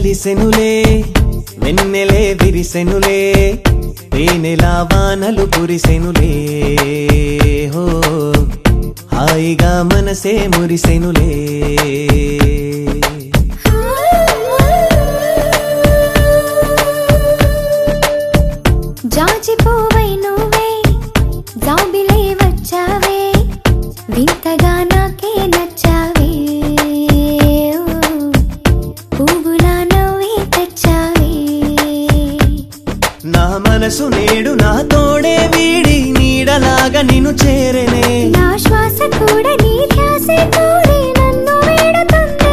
కలిసెనులే వెన్నెలే విరిసెనులే తేనెలా వానలు కురిసెనులే హో హాయిగా మనసే మురిసెనులే జాజి పువ్వై నువ్వే జాబిలే వచ్చావే వింతగా నాకే నచ్చావే ఓ, పువ్వులా నవ్వే తెచ్చావే నా మనసు నేడు నా తోడే వీడి నీడలాగా నిన్ను చేరనే నా శ్వాస కూడా నీ ధ్యాసే కోరి నన్ను వేడుతుంది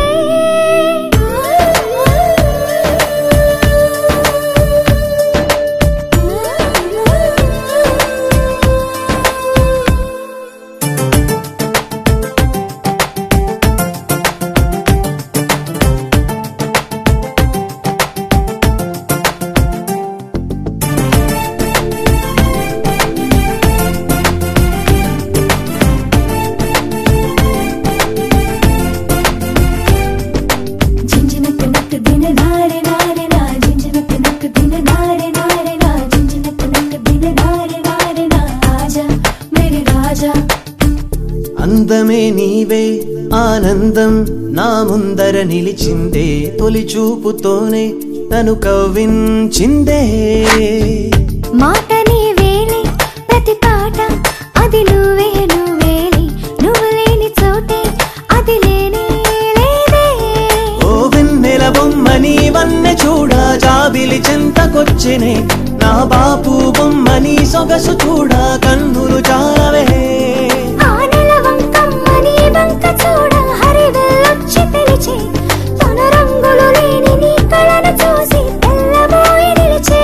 జింజినకు నక్కు దిన నారే నారే నా జింజినకు నక్కు దిన నారే నారే నా జింజినకు నక్కు దిన నారే నారే నా ఆజా మేరే రాజా అందమే నీవే ఆనందం నా ముందర నిలిచిందే తొలి చూపుతోనే తను కవ్వించిందే మాట నీ వేలే ప్రతి పాట అది నువ్వే నువ్వేలే నువ్వు లేని చోటే అది లేనే లేదే ఓ వెన్నెల బొమ్మ నీ వన్నె చూడ జాబిలి చెంతకొచ్చినే నా బాపు బొమ్మ నీ సొగసు చూడ కన్నులు చాలవే ఆనల వంకమ్మ నీ వంక చూడ హరివెల్లొచ్చి పిలిచే తన రంగులు లేని నీ కళను చూసి తెల్లబోయి నిలిచే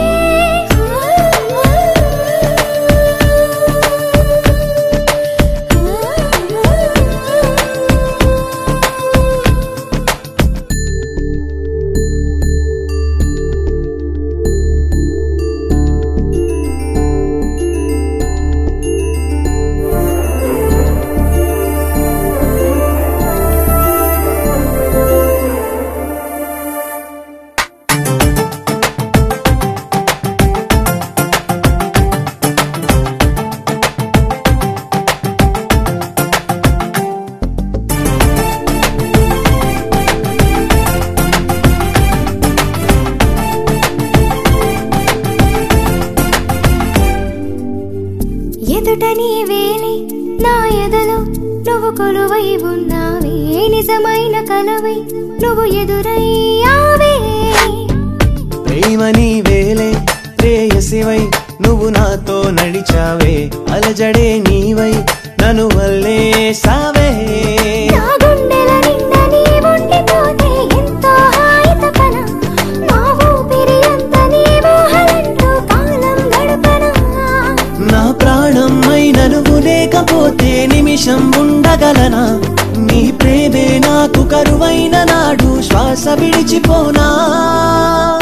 ఎదుట నీ వేలి నా ఎదలో నువ్వు కొలువై ఉన్నావే నిజమైన కలవై నువ్వు ఎదురయ్యావే ప్రేమ నీ వేలే ప్రేయసివై నువ్వు నాతో నడిచావే అలజడే నీవై నన్ను వల్లే సావే నా గుండెల నిండా నీ ఉండిపోతే ఎంతో హాయి తపన నా ఊపిరి అంత నీ ఊహలంటూ కాలం గడపనా నా ప్రాణమై నువ్వు లేకపోతే నిమిషం ఉండగలనా నీ ప్రేమే నాకు కరువైన నాడు శ్వాస విడిచిపోనా